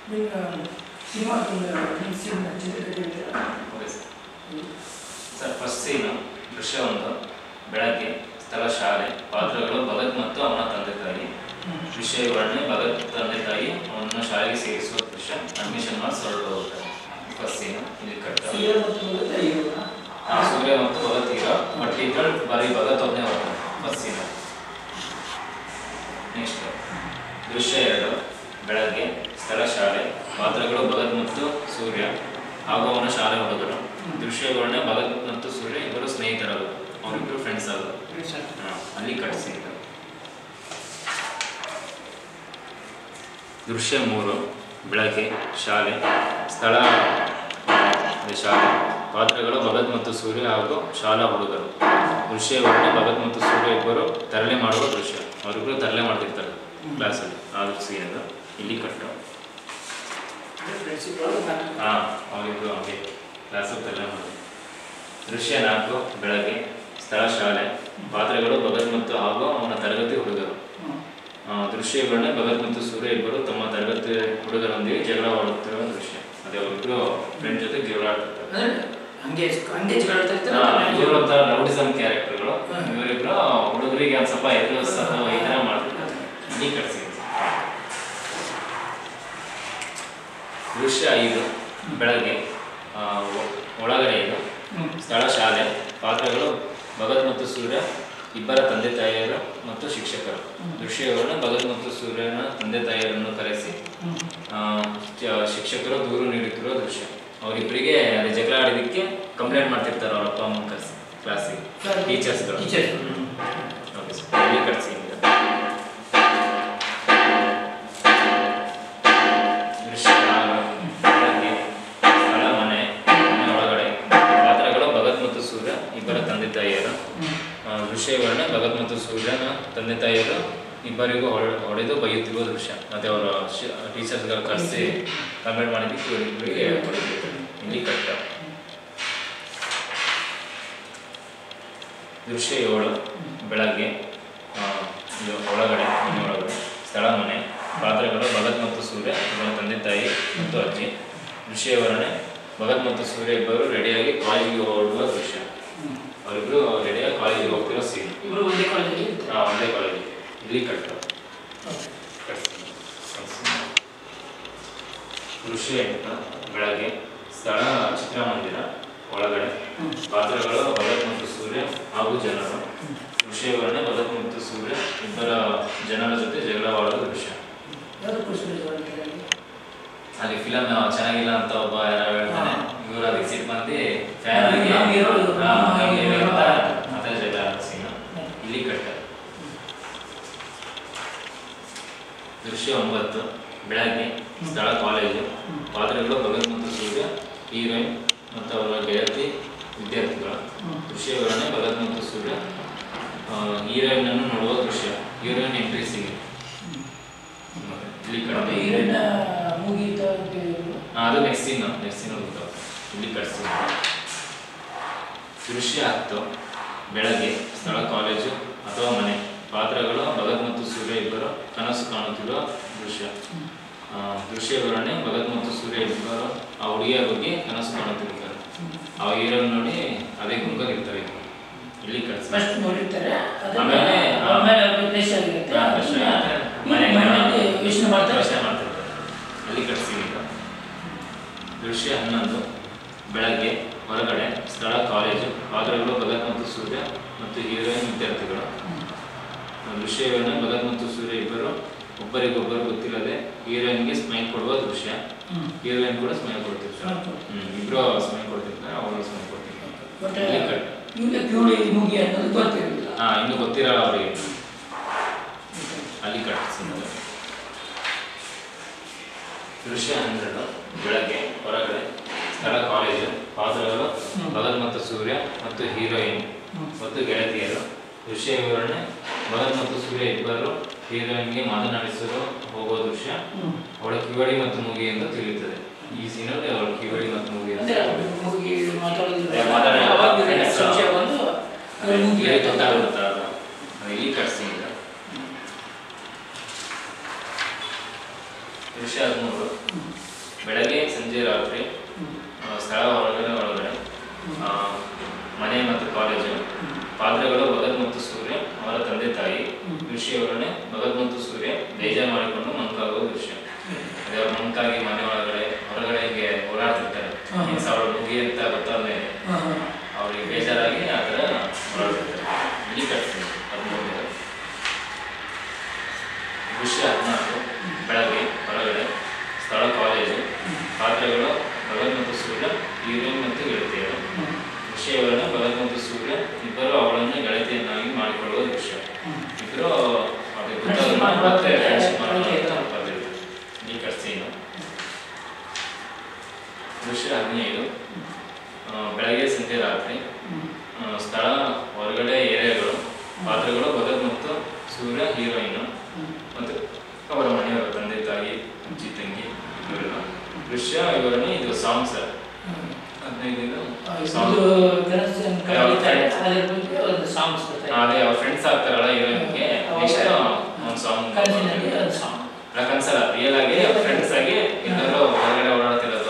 ನಿಮ್ಮ ಸಿನಿಮಾ ನಿಮ್ಮ ಸಿನಿಮಾ ಚಿತ್ರಕಥೆ ಹೇಳ್ತೀರಾ? Okay sir sir first scene ದೃಶ್ಯ ಒಂದು ಬೆಳಗ್ಗೆ ಸ್ಥಳ ಶಾಲೆ ಪಾತ್ರಗಳು ಭಗತ್ ಮತ್ತು ಅವನ ತಂದೆ ತಾಯಿ ಹ್ಮ್. ವಿಷಯ ವಿವರಣೆ ಭಗತ್ ತಂದೆ ತಾಯಿ ಅವನನ್ನು ಶಾಲೆಗೆ ಸೇರಿಸುವ ದೃಶ್ಯ ಅಡ್ಮಿಷನ್ ಮಾಡಿ ಹೊರಟು ಹೋಗ್ತಾರೆ ಫಸ್ಟ್ ಸೀನು ಇಲ್ಲಿ ಕಟ್ಟ ಸೂರ್ಯ ಮತ್ತು ಭಗತ್ ಹೀರೋನಾ? ಆ, ಸೂರ್ಯ ಮತ್ತು ಭಗತ್ ಹೀರೋ ಬಟ್ ಇದ್ರಲ್ಲಿ ಬರೀ ಭಗತ್ ಒಬ್ಬನೇ ಹೋಗ್ತಾನೆ ಫಸ್ಟ್ ಸೀನು ನೆಕ್ಸ್ಟ್ ದೃಶ್ಯ ಎರಡು ಬೆಳಗ್ಗೆ ಸ್ಥಳ ಶಾಲೆ ಪಾತ್ರಗಳು ಭಗತ್ ಮತ್ತು ಸೂರ್ಯ ಹಾಗೂ ಅವನ ಶಾಲೆ ಹುಡುಗರು ದೃಶ್ಯ ವಿವರಣೆ ಭಗತ್ ಮತ್ತು ಸೂರ್ಯ ಇಬ್ಬರು ಸ್ನೇಹಿತರಾಗೋದು ಅವರಿಬ್ಬರು ಫ್ರೆಂಡ್ಸ್ ಆಗೋದು ಹಾ, ಅಲ್ಲಿ ಕಟ್ಸಿದ್ರು ದೃಶ್ಯ ಮೂರು ಬೆಳಗ್ಗೆ ಶಾಲೆ ಸ್ಥಳ ಆ, ಅದೇ ಶಾಲೆ ಪಾತ್ರಗಳು ಭಗತ್ ಮತ್ತು ಸೂರ್ಯ ಹಾಗೂ ಶಾಲಾ ಹುಡುಗರು ದೃಶ್ಯ ವಿವರಣೆ ಭಗತ್ ಮತ್ತು ಸೂರ್ಯ ಇಬ್ಬರು ತರಲೆ ಮಾಡುವ ದೃಶ್ಯ ಅವರಿಬ್ಬರು ತರಲೆ ಮಾಡ್ತಿರ್ತಾರೆ ಕ್ಲಾಸಲ್ಲಿ ಆ ಸೀನ್ ಅದು ಇಲ್ಲಿ ಕಟ್ಟು ಅಂದ್ರೆ principal ನಾನು- ಹಾಂ ಅವರಿಬ್ಬರು ಹಂಗೆ ಕ್ಲಾಸಲ್ಲಿ ತರಲೆ ಮಾಡೋದು ದೃಶ್ಯ ನಾಲ್ಕು ಬೆಳಗ್ಗೆ ಸ್ಥಳ ಶಾಲೆ ಪಾತ್ರಗಳು ಭಗತ್ ಮತ್ತು ಹಾಗೂ ಅವನ ತರಗತಿ ಹುಡುಗರು ಹ್ಮ್. ಆ, ದೃಶ್ಯ ವಿವರಣೆ ಭಗತ್ ಮತ್ತು ಸೂರ್ಯ ಇಬ್ಬರು ತಮ್ಮ ತರಗತಿ ಹುಡುಗರೊಂದಿಗೆ ಜಗಳವಾಡುತ್ತಿರುವ ದೃಶ್ಯ ಅದೇ ಅವರಿಬ್ಬರು ಫ್ರೆಂಡ್ ಜೊತೆ ಜಗಳ ಆಡ್ತಿರ್ತಾರೆ ಅಂದ್ರೆ ಹಂಗೆ ಹಂಗೆ ಜಗಳ ಆಡ್ತಾ ಇರ್ತಾರೆ, ಆ, ನಾನು ಇವ್ರು ಒಂಥರ ರೌಡಿಸಮ್ ಕ್ಯಾರೆಕ್ಟರ್ಗಳು ಹ್ಮ್. ಇವರಿಬ್ರು ಹುಡುಗರಿಗೆ ಒಂದು ಸ್ವಲ್ಪ ಎದುರು ಅಥವಾ ಈ ಥರ ಮಾಡ್ತಿರ್ತಾರೆ ಇಲ್ಲಿ ಕಟ್ಸಿ ದೃಶ್ಯ ಐದು ಬೆಳಗ್ಗೆ ಆ, ಒ- ಒಳಗಡೆ ಇದು ಹ್ಮ್. ಸ್ಥಳ ಶಾಲೆ ಪಾತ್ರಗಳು ಭಗತ್ ಮತ್ತು ಸೂರ್ಯ ಇಬ್ಬರ ತಂದೆ ತಾಯಿಯರು ಮತ್ತು ಶಿಕ್ಷಕರು ಹ್ಮ್. ದೃಶ್ಯ ವಿವರಣೆ ಭಗತ್ ಮತ್ತು ಸೂರ್ಯನ ತಂದೆ ತಾಯಿಯರನ್ನು ಕರೆಸಿ ಹ್ಮ್. ಆ, ಚ- ಶಿಕ್ಷಕರು ದೂರು ನೀಡುತ್ತಿರುವ ದೃಶ್ಯ ಅವರಿಬ್ಬರಿಗೆ ಅದೇ ಜಗಳ ಆಡಿದ್ದಕ್ಕೆ ಕಂಪ್ಲೇಂಟ್ ಮಾಡ್ತಿರ್ತಾರೆ ಅವ್ರ ಅಪ್ಪ ಅಮ್ಮನ ಕರೆಸಿ ಕ್ಲಾಸಿಗೆ ಟೀಚರ್ಸ್ಗಳು Teachers. ಓಕೆ ಸರ್ ಇಲ್ಲಿ ಕಟ್ಸಿ ಈಗ. ದೃಶ್ಯ ಆರು. ಬೆಳಗ್ಗೆ ಸ್ಥಳ ಮನೆ ಮನೆ ಒಳಗಡೆ ಪಾತ್ರಗಳು ಭಗತ್ ಮತ್ತು ಸೂರ್ಯ ಇಬ್ಬರ ತಂದೆ ತಾಯಿಯರು ಹ್ಮ್. ಆ, ದೃಶ್ಯ ವಿವರಣೆ ಭಗತ್ ಮತ್ತು ಸೂರ್ಯನ ತಂದೆ ತಾಯಿಯರು ಇಬ್ಬರಿಗೂ ಹೊಡೆ- ಹೊಡೆದು ಬೈಯುತ್ತಿರುವ ದೃಶ್ಯ ಮತ್ತೆ ಅವರ ಟೀಚರ್ಸ್ಗಳು ಕರೆಸಿ ಕಂಪ್ಲೇಂಟ್ ಮಾಡಿದ್ದಕ್ಕೆ ಇವರಿಬ್ಬರಿಗೆ ಹೊಡೆದಿದ್ರು ಇಲ್ಲಿ ಕಟ್ಟ ದೃಶ್ಯ ಏಳು ಬೆಳಗ್ಗೆ ಆ, ಇದು ಒಳಗಡೆ ಮನೆ ಒಳಗಡೆ ಸ್ಥಳ ಮನೆ ಪಾತ್ರಗಳು ಭಗತ್ ಮತ್ತು ಸೂರ್ಯ ಇವರ ತಂದೆ ತಾಯಿ ಮತ್ತು ಅಜ್ಜಿ ದೃಶ್ಯ ವಿವರಣೆ ಭಗತ್ ಮತ್ತು ಸೂರ್ಯ ಇಬ್ಬರು ರೆಡಿಯಾಗಿ ಕಾಲೇಜಿಗೆ ಹೊರಡುವ ದೃಶ್ಯ ಹ್ಮ್. ಅವರಿಬ್ರು ರೆಡಿಯಾಗಿ ಕಾಲೇಜಿಗೆ ಹೋಗ್ತಿರೋ ಸೀನ್ ಇಬ್ರು ಒಂದೇ ಕಾಲೇಜಲ್ಲಿ ಇರ್ತಾರೆ. ಆ, ಒಂದೇ ಕಾಲೇಜ್ ಇಲ್ಲಿ ಕಟ್ಟು Okay. ದೃಶ್ಯ ಎಂಟು ಬೆಳಗ್ಗೆ ಸ್ಥಳ ಚಿತ್ರಮಂದಿರ ಒಳಗಡೆ ಹ್ಮ್. ಪಾತ್ರಗಳು ಭಗತ್ ಮತ್ತು ಸೂರ್ಯ ಹಾಗೂ ಜನರು ದೃಶ್ಯ ವಿವರಣೆ ಭಗತ್ ಮತ್ತು ಸೂರ್ಯ ಇಬ್ಬರ ಜನರ ಜೊತೆ ಜಗಳವಾಡುವ ದೃಶ್ಯ ಯಾವ್ದು ಪುರುಷರು ಜಗಳ ಆಡ್ತಾರೆ ಅಲ್ಲಿ? ಅಲ್ಲಿ ಫಿಲಮ್ ಚೆನ್ನಾಗಿಲ್ಲ ಅಂತ ಒಬ್ಬ ಯಾರೋ ಹೇಳ್ತಾನೆ ಹಾ. ಇವರು ಅದಕ್ಕೆ ಸಿಟ್ಟು ಬಂದು ಫ್ಯಾನ್ ಆಗಿ ನಮ್ಮ hero ಇವ್ರು, ಹಾ, ನಮ್ಮ ನಮ್ಮ hero hero ಅಂತ ಅಂತ. ಮತ್ತೆ ಜಗಳ ಆಡೋ scene. ಹ್ಮ್. ಇಲ್ಲಿ ಕಟ್ಟ ದೃಶ್ಯ ಒಂಬತ್ತು ಬೆಳಗ್ಗೆ ಸ್ಥಳ ಕಾಲೇಜು ಹ್ಮ್. ಪಾತ್ರಗಳು ಭಗತ್ ಮತ್ತು ಸೂರ್ಯ ಹೀರೋಯಿನ್ ಮತ್ತು ಅವರ ಗೆಳತಿ ವಿದ್ಯಾರ್ಥಿಗಳು ಹ್ಮ್. ದೃಶ್ಯ ವಿವರಣೆ ಭಗತ್ ಮತ್ತು ಸೂರ್ಯ ಹೀರೋಯಿನ್ ಅನ್ನು ನೋಡುವ ದೃಶ್ಯ ಹೀರೋಯಿನ್ ಎಂಟ್ರಿ ಸಿಗಿ ಇಲ್ಲಿ ಮತ್ತೆ ಕಡೆ ಹೀರೋಯಿನ್ ಮುಗೀತ ಅಂತ ಹೇಳಿದ್ರು. ಆ, ಅದು ನೆಕ್ಸ್ಟ್ ಸೀನ್ ನೆಕ್ಸ್ಟ್ ಸೀನ್ ಹೋಗ್ತಾವ ಇಲ್ಲಿ ಕಟ್ಸಿ ದೃಶ್ಯ ಹತ್ತು ಬೆಳಗ್ಗೆ ಸ್ಥಳ ಕಾಲೇಜು ಅಥವಾ ಮನೆ ಪಾತ್ರಗಳು ಭಗತ್ ಮತ್ತು ಸೂರ್ಯ ಇಬ್ಬರು ಕನಸು ಕಾಣುತ್ತಿರುವ ದೃಶ್ಯ ಆ, ದೃಶ್ಯ ವಿವರಣೆ ಭಗತ್ ಮತ್ತು ಸೂರ್ಯ ಇಬ್ಬರು ಆ ಹುಡುಗಿಯ ಬಗ್ಗೆ ಕನಸು ಕಾಣುತ್ತಿರ್ತಾರೆ ಆ ಹೀರೋ ನೋಡಿ ಅದೇ ಗುಂಗಲ್ಲಿ ಇರ್ತಾರೆ ಇಲ್ಲಿ ಕಟ್ಸಿ ಫಸ್ಟ್ ನೋಡಿರ್ತಾರೆ ಅದನ್ನ ಆಮೇಲೆ, ಆ, ಆಮೇಲೆ ಅವ್ರಿಗೆ ಫ್ರೆಶ್ ಆಗಿರುತ್ತೆ ಹಾ, fresh ಆಗುತ್ತೆ. ಅದನ್ನ ಮನೆಗೆ ಮನೆಯಲ್ಲಿ ಯೋಚನೆ ಮಾಡ್ತಾರೆ ಯೋಚನೆ ಮಾಡ್ತಿರ್ತಾರೆ ಅಲ್ಲಿ ಕಟ್ಸಿ ಈಗ ದೃಶ್ಯ ಹನ್ನೊಂದು ಬೆಳಗ್ಗೆ ಹೊರಗಡೆ ಸ್ಥಳ ಕಾಲೇಜು ಪಾತ್ರಗಳು ಭಗತ್ ಮತ್ತು ಸೂರ್ಯ ಮತ್ತು ಹೀರೋಯಿನ್ ವಿದ್ಯಾರ್ಥಿಗಳು ದೃಶ್ಯ ವಿವರಣೆ ಭಗತ್ ಮತ್ತು ಸೂರ್ಯ ಇಬ್ಬರು ಒಬ್ಬರಿಗೊಬ್ಬರು ಗೊತ್ತಿಲ್ಲದೆ ಹೀರೋಯಿನ್ಗೆ ಸ್ಮೈಲ್ ಕೊಡುವ ದೃಶ್ಯ ಹ್ಮ್. ಹೀರೋಯಿನ್ ಕೂಡ ಸ್ಮೈಲ್ ಕೊಡ್ತಿರ್ತಾರೆ Smile ಕೊಡ್ತಾರೆ. ಹ್ಮ್ ಇಬ್ರು ಸ್ಮೈಲ್ ಕೊಡ್ತಿರ್ತಾರೆ ಅವಳು ಸ್ಮೈಲ್ ಕೊಡ್ತಿರ್ತಾರೆ ಬಟ್ ಇಲ್ಲಿ ಕಟ್ ಇವ್ರಿಗೆ ಕಿವುಡಿ ಮುಗಿ ಅನ್ನೋದು ಗೊತ್ತಿರಲಿಲ್ಲ ಹಾ ಇನ್ನು ಗೊತ್ತಿರಲ್ಲ ಅವರಿಗೆ ಅಲ್ಲಿ ಕಟ್ಟಿಸಿದ್ದಾರೆ ದೃಶ್ಯ ಹನ್ನೆರಡು ಬೆಳಗ್ಗೆ ಹೊರಗಡೆ ಸ್ಥಳ ಕಾಲೇಜು ಪಾತ್ರಗಳು ಹ್ಮ್. ಭಗತ್ ಮತ್ತು ಸೂರ್ಯ ಮತ್ತು ಹೀರೋಯಿನ್ ಹ್ಮ್. ಮತ್ತು ಗೆಳತಿಯರು ದೃಶ್ಯ ವಿವರಣೆ ಭಗತ್ ಮತ್ತು ಸೂರ್ಯ ಇಬ್ಬರು ಹೀರೋಯಿನ್ಗೆ ಮಾತನಾಡಿಸಲು ಹೋಗುವ ದೃಶ್ಯ ಹ್ಮ್. ಅವಳ ಕಿವಡಿ ಮತ್ತು ಮುಗಿ ಎಂದು ತಿಳಿಯುತ್ತದೆ ಈ ಸೀನಲ್ಲಿ ಅವಳ ಕಿವಡಿ ಮತ್ತು ಮುಗಿ ಅಂತ ಅಂದ್ರೆ ಮುಗಿ ಮಾತಾಡೋದಿಲ್ಲ ಅದೇ ಮಾತಾಡೋದಿಲ್ಲ. ಅವಾಗ ಇವ್ರಿಗೆ ಸಂಶಯ ಬಂದು ಇವ್ರು ಮುಗಿ ಇಲ್ಲಿ ಅಂತ ಗೊತ್ತಾಗುತ್ತೆ ಅದು ಅದು ಇಲ್ಲಿ ಕಟ್ಸಿಂದ ದೃಶ್ಯ ದೃಶ್ಯ ಹದಿಮೂರು ಬೆಳಗ್ಗೆ ಸಂಜೆ ರಾತ್ರಿ ಆ, ಸ್ಥಳ ಹೊರಗಡೆ ಒಳಗಡೆ ಆ, ಮನೆ ಮತ್ತು ಕಾಲೇಜು ಪಾತ್ರಗಳು ಭಗತ್ ಮತ್ತು ಸೂರ್ಯ ಅವರ ತಂದೆ ತಾಯಿ ದೃಶ್ಯ ವಿವರಣೆ ಭಗತ್ ಮತ್ತು ಸೂರ್ಯ ಬೇಜಾರು ಮಾಡಿಕೊಂಡು ಮಂಕಾಗುವ ದೃಶ್ಯ ಅದೇ ಅವ್ರು ಮಂಕಾಗಿ ಮನೆ ಒಳಗಡೆ ಹೊರಗಡೆ ಹೀಗೆ ಓಡಾಡ್ತಿರ್ತಾರೆ ಹಾ. ಈ ಸಾವಿರ ಮುಗಿ ಅಂತ ಗೊತ್ತಾದ ಮೇಲೆ ಹಾಂ ಹಾಂ ಅವ್ರಿಗೆ ಬೇಜಾರಾಗಿ ಆ ಥರ ಓಡಾಡ್ತಿರ್ತಾರೆ ಇಲ್ಲಿ ಕಟ್ತೀನಿ ಹದಿಮೂರನೇದು ದೃಶ್ಯ ಹದಿನಾಲ್ಕು ಬೆಳಗ್ಗೆ ಹೊರಗಡೆ ಸ್ಥಳ ಕಾಲೇಜು ಪಾತ್ರಗಳು ಭಗತ್ ಮತ್ತು ಸೂರ್ಯ ಹೀರೋಯಿನ್ ಮತ್ತು ಗೆಳತಿಯರು ದೃಶ್ಯ ವಿವರಣೆ ಭಗತ್ ಮತ್ತು ಸೂರ್ಯ ಇಬ್ಬರು ಅವಳನ್ನು ಗೆಳತಿಯನ್ನಾಗಿ ಮಾಡಿಕೊಳ್ಳುವ ದೃಶ್ಯ ಇಬ್ಬರು ಅವ್ರಿಗೆ Friendship ಗೊತ್ತಾಗಲ್ಲ ಮಾಡ್ಕೊಂಡು ಮತ್ತೆ friendship ಇರ್ತಾರೆ. ಮಾಡ್ಕೊಂಡು ಬರ್ತಿರ್ತಾರೆ. ಈ ಕಟ್ಸೀನು ದೃಶ್ಯ ಹದಿನೈದು ಆ, ಬೆಳಗ್ಗೆ ಸಂಜೆ ರಾತ್ರಿ ಆ, ಸ್ಥಳ ಹೊರಗಡೆ ಏರಿಯಾಗಳು ಪಾತ್ರಗಳು ಭಗತ್ ಮತ್ತು ಸೂರ್ಯ ಹೀರೋಯಿನ್ ಮತ್ತು ಅವರ ಮನೆಯವರು ತಂದೆ ತಾಯಿ ಅಜ್ಜಿ ತಂಗಿ ಇವರೆಲ್ಲ ದೃಶ್ಯ ವಿವರಣೆ ಇದು ಸಾಂಗ್ ಸರ್ ಹದಿನೈದು ಇದು ಸಾಂಗ್ ಕನಸಿನ ಕಲಿತಾರೆ ಅದ್ರ ಬಗ್ಗೆ ಒಂದು ಸಾಂಗ್ಸ್ ಬರ್ತಾರೆ ಅದೇ ಅವ್ರ ಫ್ರೆಂಡ್ಸ್ ಆಗ್ತಾರಲ್ಲ ಹೀರೋಯಿನ್ಗೆ ನೆಕ್ಸ್ಟ್ ಒಂದು ಸಾಂಗ್ ಕನಸಿನಲ್ಲಿ ಒಂದು ಸಾಂಗ್ ಕನ್ಸಲ್ಲ ರಿಯಲ್ ಆಗಿ ಫ್ರೆಂಡ್ಸ್ ಆಗಿ ಎಲ್ಲರೂ ಹೊರಗಡೆ ಓಡಾಡ್ತಿರೋದು